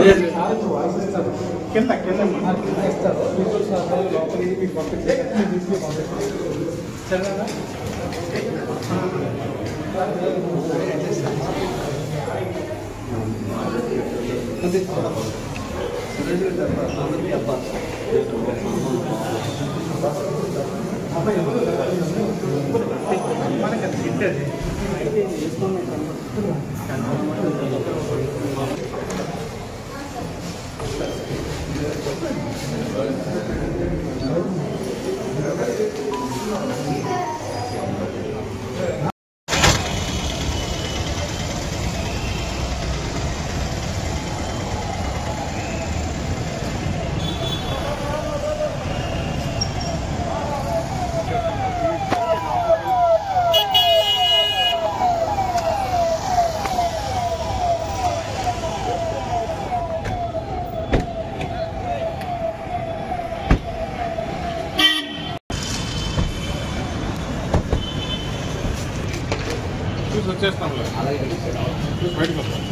కింద కింద ఇస్తారు లోపలికి మీకు పంపిస్తే మీరు తీసుకుని పంపిస్తారు సరేనా మనకి అది తింటది చూసి వచ్చేస్తాం బయటకు వస్తాం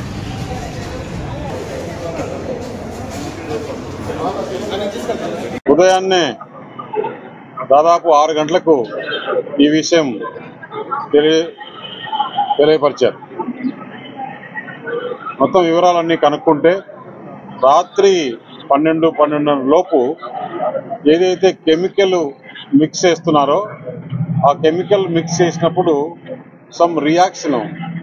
ఉదయాన్నే దాదాపు ఆరు గంటలకు ఈ విషయం తెలియ తెలియపరిచారు మొత్తం వివరాలన్నీ కనుక్కుంటే రాత్రి పన్నెండు పన్నెండున్నర లోపు ఏదైతే కెమికల్ మిక్స్ చేస్తున్నారో ఆ కెమికల్ మిక్స్ చేసినప్పుడు సమ్ రియాక్షన్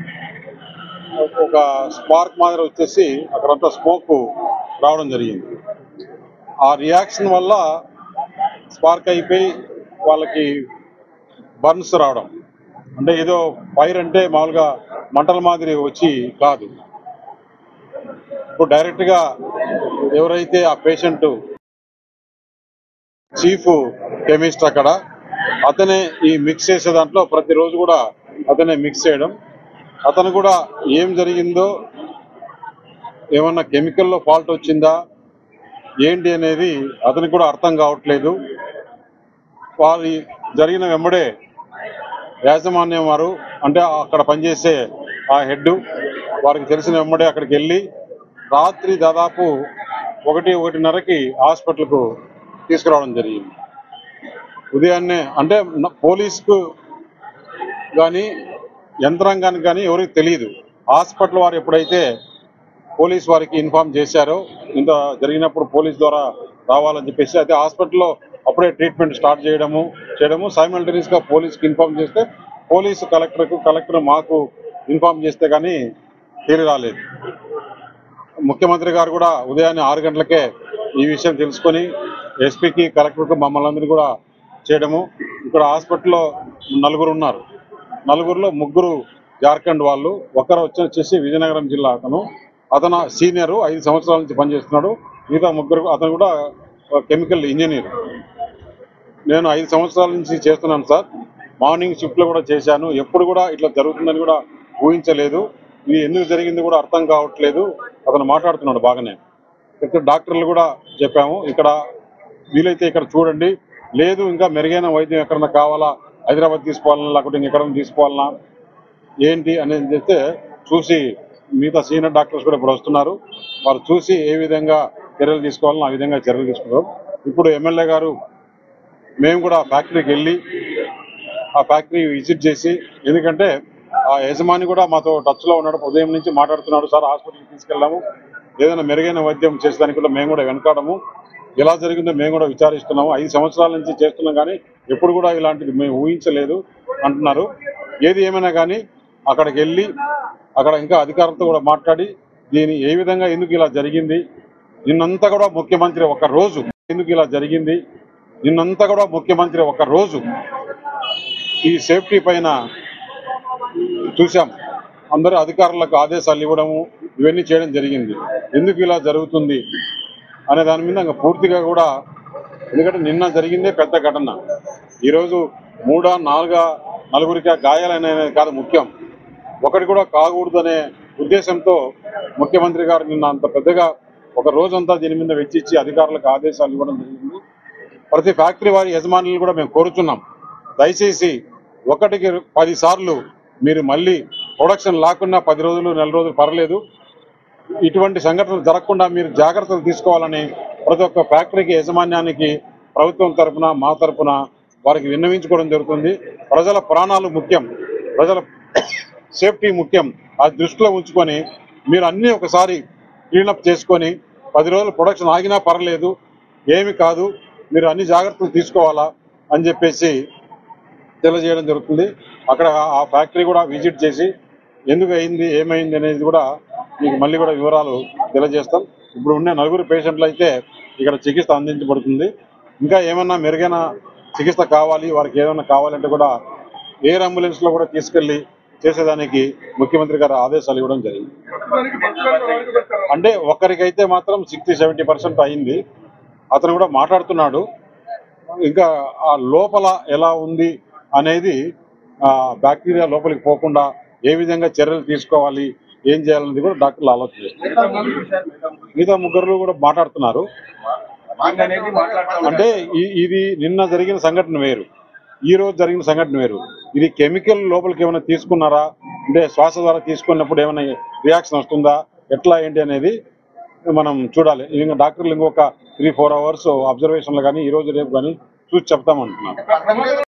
ఒక స్పార్క్ మాదిరి వచ్చేసి అక్కడంతా స్మోక్ రావడం జరిగింది ఆ రియాక్షన్ వల్ల స్పార్క్ అయిపోయి వాళ్ళకి బర్న్స్ రావడం అంటే ఏదో ఫైర్ అంటే మామూలుగా మంటల మాదిరి వచ్చి కాదు ఇప్పుడు డైరెక్ట్గా ఎవరైతే ఆ పేషెంట్ చీఫ్ కెమిస్ట్ అక్కడ అతనే ఈ మిక్స్ చేసే దాంట్లో ప్రతిరోజు కూడా అతనే మిక్స్ చేయడం అతను కూడా ఏం జరిగిందో ఏమన్నా కెమికల్లో ఫాల్ట్ వచ్చిందా ఏంటి అనేది అతనికి కూడా అర్థం కావట్లేదు వారి జరిగిన వెంబడే యాజమాన్యం వారు అంటే అక్కడ పనిచేసే ఆ హెడ్ వారికి తెలిసిన వెంబడే అక్కడికి వెళ్ళి రాత్రి దాదాపు ఒకటి ఒకటిన్నరకి హాస్పిటల్కు తీసుకురావడం జరిగింది ఉదయాన్నే అంటే న- పోలీసుకు కానీ యంత్రాంగానికి కానీ ఎవరికి తెలియదు హాస్పిటల్ వారు ఎప్పుడైతే పోలీస్ వారికి ఇన్ఫార్మ్ చేశారో ఇంత జరిగినప్పుడు పోలీస్ ద్వారా రావాలని చెప్పేసి అయితే హాస్పిటల్లో అప్పుడే ట్రీట్మెంట్ స్టార్ట్ చేయడము చేయడము సైమల్టేనియస్ గా పోలీస్కి ఇన్ఫార్మ్ చేస్తే పోలీసు కలెక్టర్కు కలెక్టర్ మాకు ఇన్ఫార్మ్ చేస్తే కానీ తీరు రాలేదు ముఖ్యమంత్రి గారు కూడా ఉదయాన్నే ఆరు గంటలకే ఈ విషయం తెలుసుకొని ఎస్పీకి కలెక్టర్కు మమ్మల్ని అందరినీ కూడా చేయడము ఇక్కడ హాస్పిటల్లో నలుగురు ఉన్నారు నలుగురులో ముగ్గురు జార్ఖండ్ వాళ్ళు ఒకరు వచ్చి వచ్చేసి విజయనగరం జిల్లా అతను అతను సీనియర్ ఐదు సంవత్సరాల నుంచి పనిచేస్తున్నాడు మిగతా ముగ్గురు అతను కూడా కెమికల్ ఇంజనీర్ నేను ఐదు సంవత్సరాల నుంచి చేస్తున్నాను సార్ మార్నింగ్ షిఫ్ట్లో కూడా చేశాను ఎప్పుడు కూడా ఇట్లా జరుగుతుందని కూడా ఊహించలేదు ఇది ఎందుకు జరిగింది కూడా అర్థం కావట్లేదు అతను మాట్లాడుతున్నాడు బాగానే ఇక్కడ డాక్టర్లు కూడా చెప్పాము ఇక్కడ వీలైతే ఇక్కడ చూడండి లేదు ఇంకా మెరుగైన వైద్యం ఎక్కడన్నా కావాలా హైదరాబాద్ తీసుకోవాలన్నా లేకపోతే ఇంకెక్కడ తీసుకోవాలన్నా ఏంటి అనేది చెప్తే చూసి మిగతా సీనియర్ డాక్టర్స్ కూడా ఇప్పుడు వస్తున్నారు వారు చూసి ఏ విధంగా చర్యలు తీసుకోవాలని ఆ విధంగా చర్యలు తీసుకుంటారు ఇప్పుడు ఎమ్మెల్యే గారు మేము కూడా ఫ్యాక్టరీకి వెళ్ళి ఆ ఫ్యాక్టరీ విజిట్ చేసి ఎందుకంటే ఆ యజమాని కూడా మాతో టచ్ లో ఉన్నాడు ఉదయం నుంచి మాట్లాడుతున్నాడు సార్ హాస్పిటల్కి తీసుకెళ్ళాము ఏదైనా మెరుగైన వైద్యం చేసేదానికి కూడా మేము కూడా వెనకాడము ఎలా జరిగిందో మేము కూడా విచారిస్తున్నాము ఐదు సంవత్సరాల నుంచి చేస్తున్నాం కానీ ఎప్పుడు కూడా ఇలాంటిది మేము ఊహించలేదు అంటున్నారు ఏది ఏమైనా కానీ అక్కడికి వెళ్ళి అక్కడ ఇంకా అధికారులతో కూడా మాట్లాడి దీని ఏ విధంగా ఎందుకు ఇలా జరిగింది నిన్నంతా కూడా ముఖ్యమంత్రి ఒక రోజు ఎందుకు ఇలా జరిగింది నిన్నంతా కూడా ముఖ్యమంత్రి ఒక రోజు ఈ సేఫ్టీ పైన చూసాం అందరు అధికారులకు ఆదేశాలు ఇవ్వడము ఇవన్నీ చేయడం జరిగింది ఎందుకు ఇలా జరుగుతుంది అనే దాని మీద ఇంకా పూర్తిగా కూడా ఎందుకంటే నిన్న జరిగిందే పెద్ద ఘటన ఈరోజు మూడా నాలుగా నలుగురికి గాయాలనేది కాదు ముఖ్యం ఒకటి కూడా కాకూడదనే ఉద్దేశంతో ముఖ్యమంత్రి గారు నిన్న అంత పెద్దగా ఒక రోజంతా దీని మీద వెచ్చిచ్చి అధికారులకు ఆదేశాలు ఇవ్వడం జరిగింది ప్రతి ఫ్యాక్టరీ వారి యజమానులు కూడా మేము కోరుచున్నాం దయచేసి ఒకటికి పది సార్లు మీరు మళ్ళీ ప్రొడక్షన్ లేకున్నా పది రోజులు నెల రోజులు పర్లేదు ఇటువంటి సంఘటనలు జరగకుండా మీరు జాగ్రత్తలు తీసుకోవాలని ప్రతి ఒక్క ఫ్యాక్టరీకి యాజమాన్యానికి ప్రభుత్వం తరపున మా తరపున వారికి విన్నవించుకోవడం జరుగుతుంది ప్రజల ప్రాణాలు ముఖ్యం ప్రజల సేఫ్టీ ముఖ్యం అది దృష్టిలో ఉంచుకొని మీరు అన్నీ ఒకసారి క్లీనప్ చేసుకొని పది రోజులు ప్రొడక్షన్ ఆగినా పర్లేదు ఏమి కాదు మీరు అన్ని జాగ్రత్తలు తీసుకోవాలా అని చెప్పేసి తెలియజేయడం జరుగుతుంది అక్కడ ఆ ఫ్యాక్టరీ కూడా విజిట్ చేసి ఎందుకు అయింది ఏమైంది అనేది కూడా మీకు మళ్ళీ కూడా వివరాలు తెలియజేస్తాం ఇప్పుడు ఉన్న నలుగురు పేషెంట్లు అయితే ఇక్కడ చికిత్స అందించబడుతుంది ఇంకా ఏమన్నా మెరుగైన చికిత్స కావాలి వారికి ఏమైనా కావాలంటే కూడా ఎయిర్ అంబులెన్స్ లో కూడా తీసుకెళ్లి చేసేదానికి ముఖ్యమంత్రి గారు ఆదేశాలు ఇవ్వడం జరిగింది అంటే ఒక్కరికైతే మాత్రం సిక్స్టీ సెవెంటీ పర్సెంట్ అయింది అతను కూడా మాట్లాడుతున్నాడు ఇంకా ఆ లోపల ఎలా ఉంది అనేది ఆ బ్యాక్టీరియా లోపలికి పోకుండా ఏ విధంగా చర్యలు తీసుకోవాలి ఏం చేయాలనేది కూడా డాక్టర్లు ఆలోచిస్తారు మిగతా ముగ్గురు కూడా మాట్లాడుతున్నారు అంటే ఈ- ఇది నిన్న జరిగిన సంఘటన వేరు ఈ రోజు జరిగిన సంఘటన వేరు ఇది కెమికల్ లోపలికి ఏమైనా తీసుకున్నారా అంటే శ్వాస ద్వారా తీసుకున్నప్పుడు ఏమైనా రియాక్షన్ వస్తుందా ఎట్లా ఏంటి అనేది మనం చూడాలి ఇంకా డాక్టర్లు ఇంకొక త్రీ ఫోర్ అవర్స్ అబ్జర్వేషన్లు కానీ ఈ రోజు రేపు కానీ చూసి చెప్తామంటున్నారు